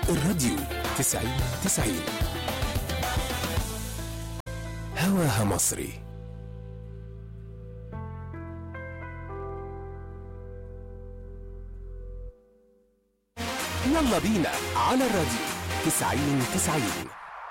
الراديو تسعين تسعين هواها مصري يلا بينا على الراديو تسعين تسعين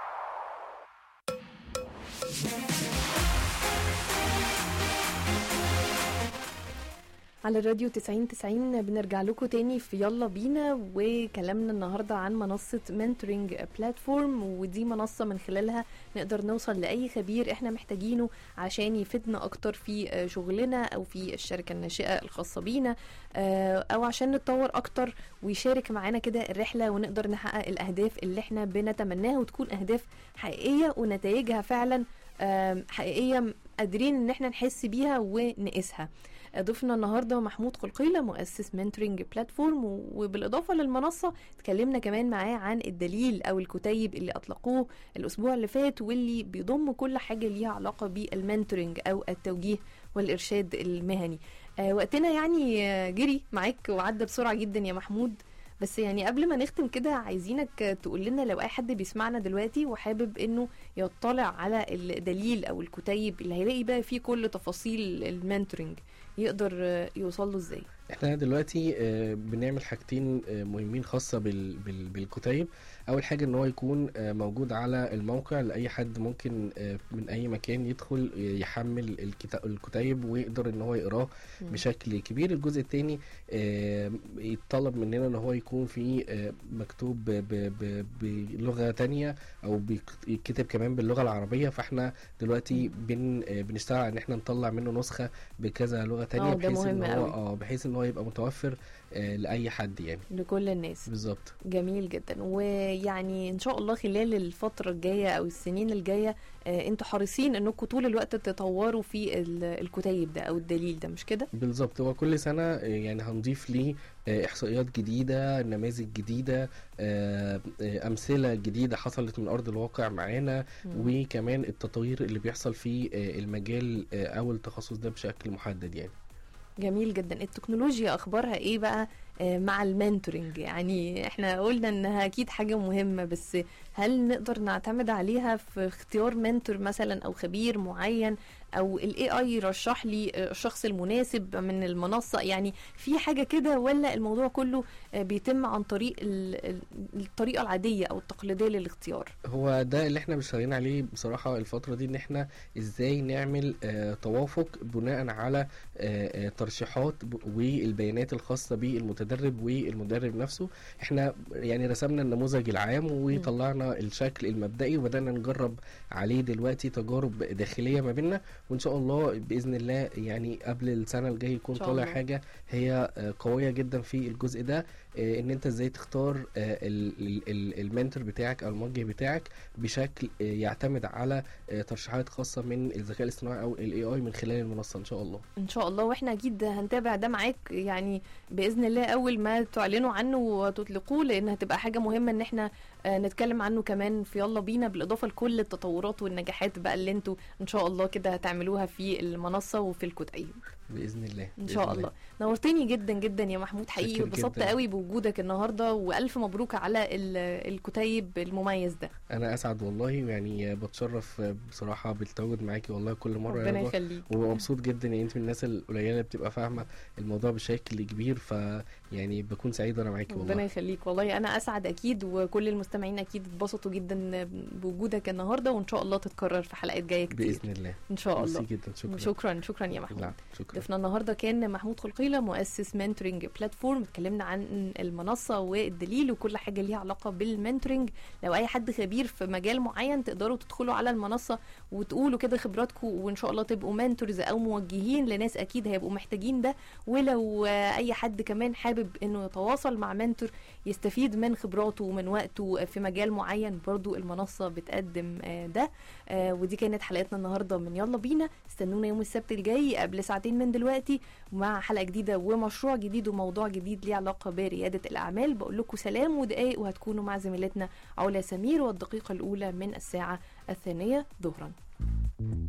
على الراديو 90 90 بنرجع لكم تاني في يلا بينا وكلامنا النهارده عن منصه منتورنج بلاتفورم ودي منصه من خلالها نقدر نوصل لاي خبير احنا محتاجينه عشان يفيدنا اكتر في شغلنا او في الشركه الناشئه الخاصه بينا او عشان نتطور اكتر ويشارك معانا كده الرحله ونقدر نحقق الاهداف اللي احنا بنتمناها وتكون اهداف حقيقيه ونتائجها فعلا حقيقيه قادرين ان احنا نحس بيها ونقيسها ضيفنا النهارده محمود قلقيله مؤسس منتورنج بلاتفورم وبالاضافه للمنصه اتكلمنا كمان معاه عن الدليل او الكتيب اللي اطلقوه الاسبوع اللي فات واللي بيضم كل حاجه ليها علاقه بالمنتورنج او التوجيه والارشاد المهني آه وقتنا يعني جري معاك وعدى بسرعه جدا يا محمود بس يعني قبل ما نختم كده عايزينك تقول لنا لو اي حد بيسمعنا دلوقتي وحابب انه يطلع على الدليل او الكتيب اللي هيلاقي بقى فيه كل تفاصيل المنتورنج يقدر يوصل له ازاي احنا دلوقتي بنعمل حاجتين مهمين خاصة بالكتيب اول حاجة ان هو يكون موجود على الموقع لاي حد ممكن من اي مكان يدخل يحمل الكتيب ويقدر ان هو يقراه بشكل كبير الجزء الثاني يتطلب مننا ان هو يكون في مكتوب بلغة تانية او بيتكتب كمان باللغة العربية فاحنا دلوقتي بن بنشتغل ان احنا نطلع منه نسخة بكذا لغة تانية بحيث ان هو اه بحيث ان هو يبقى متوفر آه لاي حد يعني لكل الناس بالظبط جميل جدا ويعني ان شاء الله خلال الفتره الجايه او السنين الجايه آه انتوا حريصين انكم طول الوقت تطوروا في الكتيب ده او الدليل ده مش كده بالظبط هو كل سنه آه يعني هنضيف ليه احصائيات جديده نماذج جديده امثله جديده حصلت من ارض الواقع معانا وكمان التطوير اللي بيحصل في المجال او التخصص ده بشكل محدد يعني جميل جدا التكنولوجيا اخبارها ايه بقى مع المنتورنج يعني احنا قلنا انها اكيد حاجه مهمه بس هل نقدر نعتمد عليها في اختيار منتور مثلا او خبير معين او الاي اي يرشح لي الشخص المناسب من المنصه يعني في حاجه كده ولا الموضوع كله بيتم عن طريق الطريقه العاديه او التقليديه للاختيار هو ده اللي احنا شغالين عليه بصراحه الفتره دي ان احنا ازاي نعمل اه توافق بناء على اه ترشيحات والبيانات الخاصه بالمتدرب والمدرب نفسه احنا يعني رسمنا النموذج العام وطلعنا الشكل المبدئي وبدانا نجرب عليه دلوقتي تجارب داخليه ما بيننا وان شاء الله باذن الله يعني قبل السنه الجايه يكون طالع حاجه هي قويه جدا في الجزء ده ان انت ازاي تختار المنتور بتاعك او الموجه بتاعك بشكل يعتمد على ترشيحات خاصه من الذكاء الاصطناعي او الاي اي من خلال المنصه ان شاء الله ان شاء الله واحنا اكيد هنتابع ده معاك يعني باذن الله اول ما تعلنوا عنه وتطلقوه لان هتبقى حاجه مهمه ان احنا نتكلم عنه كمان في يلا بينا بالاضافه لكل التطورات والنجاحات بقى اللي انتوا ان شاء الله كده هتعملوها في المنصه وفي الكتيب باذن الله ان شاء الله نورتني جدا جدا يا محمود حقيقي واتبسطت قوي بوجودك النهارده والف مبروك على الكتيب المميز ده انا اسعد والله يعني بتشرف بصراحه بالتواجد معاكي والله كل مره ربنا يخليك ومبسوط جدا يعني انت من الناس القليله اللي بتبقى فاهمه الموضوع بشكل كبير فيعني بكون سعيد وانا معاكي والله ربنا يخليك والله انا اسعد اكيد وكل المستمعين اكيد اتبسطوا جدا بوجودك النهارده وان شاء الله تتكرر في حلقات جايه كتير باذن الله ان شاء الله جدا شكرا شكرا شكرا يا محمود شكرا ضيفنا النهارده كان محمود خلقيله مؤسس منتورنج بلاتفورم اتكلمنا عن المنصه والدليل وكل حاجه ليها علاقه بالمنتورنج لو اي حد خبير في مجال معين تقدروا تدخلوا على المنصه وتقولوا كده خبراتكم وان شاء الله تبقوا منتورز او موجهين لناس اكيد هيبقوا محتاجين ده ولو اي حد كمان حابب انه يتواصل مع منتور يستفيد من خبراته ومن وقته في مجال معين برضو المنصه بتقدم ده ودي كانت حلقتنا النهارده من يلا بينا استنونا يوم السبت الجاي قبل ساعتين من دلوقتي مع حلقه جديده ومشروع جديد وموضوع جديد ليه علاقه برياده الاعمال بقول لكم سلام ودقايق وهتكونوا مع زميلتنا علا سمير والدقيقه الاولى من الساعه الثانيه ظهرا